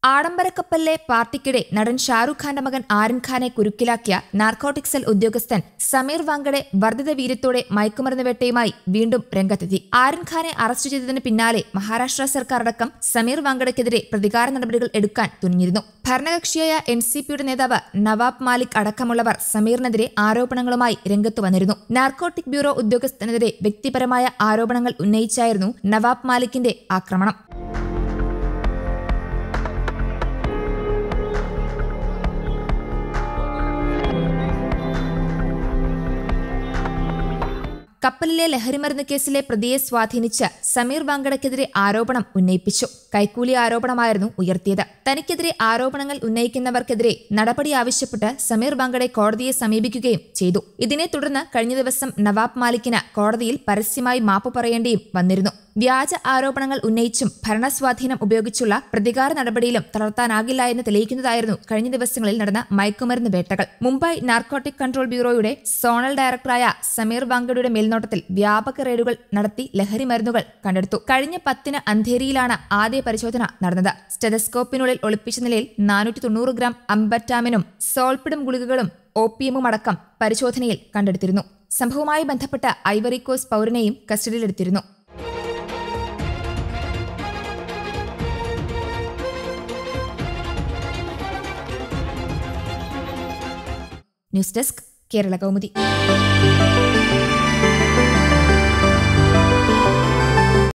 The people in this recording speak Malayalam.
ആഡംബരക്കപ്പലിലെ പാർട്ടിക്കിടെ നടൻ ഷാറുഖ് ഖാന്റെ മകൻ ആരൻ ഖാനെ കുരുക്കിലാക്കിയ നാർക്കോട്ടിക് സെൽ ഉദ്യോഗസ്ഥൻ സമീർ വാങ്കഡെ വർദ്ധിത വീര്യത്തോടെ മയക്കുമരുന്ന് വേട്ടയുമായി വീണ്ടും രംഗത്തെത്തി ആരൻ ഖാനെ അറസ്റ്റ് ചെയ്തതിന് പിന്നാലെ മഹാരാഷ്ട്ര സർക്കാർ അടക്കം സമീർ വാങ്കഡയ്ക്കെതിരെ പ്രതികാര നടപടികൾ എടുക്കാൻ തുനിഞ്ഞിരുന്നു ഭരണകക്ഷിയായ എൻ സി പിയുടെ നേതാവ് നവാബ് മാലിക് അടക്കമുള്ളവർ സമീറിനെതിരെ ആരോപണങ്ങളുമായി രംഗത്തു വന്നിരുന്നു നാർക്കോട്ടിക് ബ്യൂറോ ഉദ്യോഗസ്ഥനെതിരെ വ്യക്തിപരമായ ആരോപണങ്ങൾ ഉന്നയിച്ചായിരുന്നു നവാബ് മാലിക്കിന്റെ ആക്രമണം കപ്പലിലെ ലഹരിമരുന്ന് കേസിലെ പ്രതിയെ സ്വാധീനിച്ച് സമീർ വാങ്കഡയ്ക്കെതിരെ ആരോപണം ഉന്നയിപ്പിച്ചു കൈക്കൂലി ആരോപണമായിരുന്നു ഉയർത്തിയത് തനിക്കെതിരെ ആരോപണങ്ങൾ ഉന്നയിക്കുന്നവർക്കെതിരെ നടപടി ആവശ്യപ്പെട്ട് സമീർ വാങ്കഡെ കോടതിയെ സമീപിക്കുകയും ചെയ്തു ഇതിനെ തുടർന്ന് കഴിഞ്ഞ ദിവസം നവാബ് മാലിക്കിന് കോടതിയിൽ പരസ്യമായി മാപ്പ് പറയേണ്ടിയും വന്നിരുന്നു വ്യാജ ആരോപണങ്ങൾ ഉന്നയിച്ചും ഭരണസ്വാധീനം ഉപയോഗിച്ചുള്ള പ്രതികാര നടപടിയിലും തളർത്താനാകില്ല എന്ന് തെളിയിക്കുന്നതായിരുന്നു കഴിഞ്ഞ ദിവസങ്ങളിൽ നടന്ന മയക്കുമരുന്ന് വേട്ടകൾ മുംബൈ നാർക്കോട്ടിക് കൺട്രോൾ ബ്യൂറോയുടെ സോണൽ ഡയറക്ടറായ സമീർ വാങ്കഡയുടെ മേൽനോട്ടത്തിൽ വ്യാപക റെയ്ഡുകൾ നടത്തി ലഹരി മരുന്നുകൾ കണ്ടെടുത്തു കഴിഞ്ഞ പത്തിന് അന്ധേരിയിലാണ് ആദ്യ പരിശോധന നടന്നത് സ്റ്റെതസ്കോപ്പിനുള്ളിൽ ഒളിപ്പിച്ച നിലയിൽ നാനൂറ്റി തൊണ്ണൂറ് ഗ്രാം അമ്പറ്റാമിനും സോൾപ്പിടും ഗുളികകളും ഒപിഎമ്മും അടക്കം പരിശോധനയിൽ കണ്ടെടുത്തിരുന്നു സംഭവവുമായി ബന്ധപ്പെട്ട ഐവറി കോസ്റ്റ് പൗരനെയും കസ്റ്റഡിയിലെടുത്തിരുന്നു ന്യൂസ് ഡെസ്ക് കേരള കൗമുദി